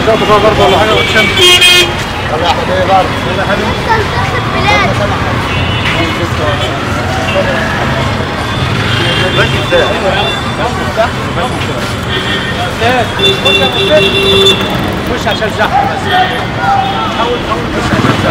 شاطر بقى برضه ولا حاجه عشان يلا يا حبيبي برضه يلا يا حبيبي ماشي ازاي؟ خش عشان زحمه بس حاول حاول بس عشان